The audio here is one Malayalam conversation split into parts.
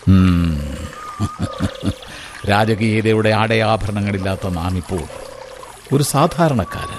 ഉം. രാജകീയതയുടെ ആടയാഭരണങ്ങളില്ലാത്ത നാം ഇപ്പോൾ ഒരു സാധാരണക്കാരൻ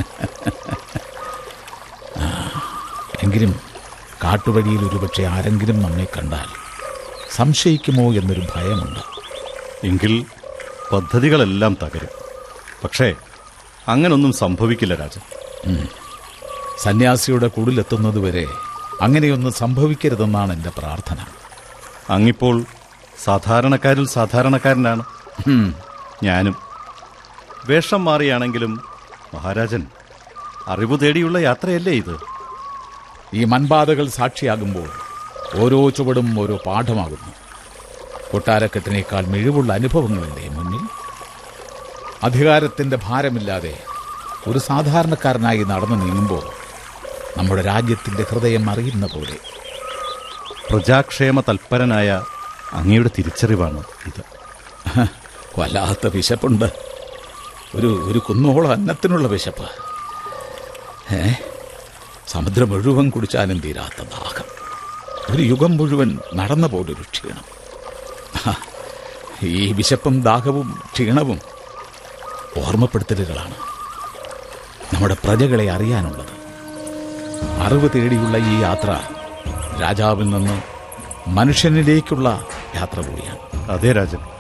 ആ, എങ്കിലും കാട്ടുവഴിയിൽ ഒരുപക്ഷെ ആരെങ്കിലും നമ്മെ കണ്ടാൽ സംശയിക്കുമോ എന്നൊരു ഭയമുണ്ട് എങ്കിൽ പദ്ധതികളെല്ലാം തകരും പക്ഷേ അങ്ങനൊന്നും സംഭവിക്കില്ല രാജൻ സന്യാസിയുടെ കുടിലെത്തുന്നതുവരെ അങ്ങനെയൊന്നും സംഭവിക്കരുതെന്നാണ് എൻ്റെ പ്രാർത്ഥന അങ്ങിപ്പോൾ സാധാരണക്കാരിൽ സാധാരണക്കാരനാണ് ഉം. ഞാനും വേഷം മാറിയാണെങ്കിലും മഹാരാജൻ അറിവ് തേടിയുള്ള യാത്രയല്ലേ ഇത് ഈ മൺപാതകൾ സാക്ഷിയാകുമ്പോൾ ഓരോ ചുവടും ഓരോ പാഠമാകുന്നു കൊട്ടാരക്കെട്ടിനേക്കാൾ മിഴിവുള്ള അനുഭവങ്ങളല്ലേ മുന്നിൽ അധികാരത്തിന്റെ ഭാരമില്ലാതെ ഒരു സാധാരണക്കാരനായി നടന്നു നീങ്ങുമ്പോൾ നമ്മുടെ രാജ്യത്തിന്റെ ഹൃദയം അറിയുന്ന പോലെ പ്രജാക്ഷേമ തൽപരനായ അങ്ങയുടെ തിരിച്ചറിവാണ് ഇത് വല്ലാത്ത വിശപ്പുണ്ട് ഒരു ഒരു കുന്നോളം അന്നത്തിനുള്ള വിശപ്പ് ഏ സമുദ്രം മുഴുവൻ കുടിച്ചാലും തീരാത്ത ദാഹം ഒരു യുഗം മുഴുവൻ നടന്ന പോലൊരു ക്ഷീണം ഹ, ഈ വിശപ്പും ദാഹവും ക്ഷീണവും ഓർമ്മപ്പെടുത്തലുകളാണ് നമ്മുടെ പ്രജകളെ അറിയാനുള്ളത് അറിവ് തേടിയുള്ള ഈ യാത്ര രാജാവിൽ നിന്ന് മനുഷ്യനിലേക്കുള്ള യാത്ര കൂടിയാണ് അതെ രാജൻ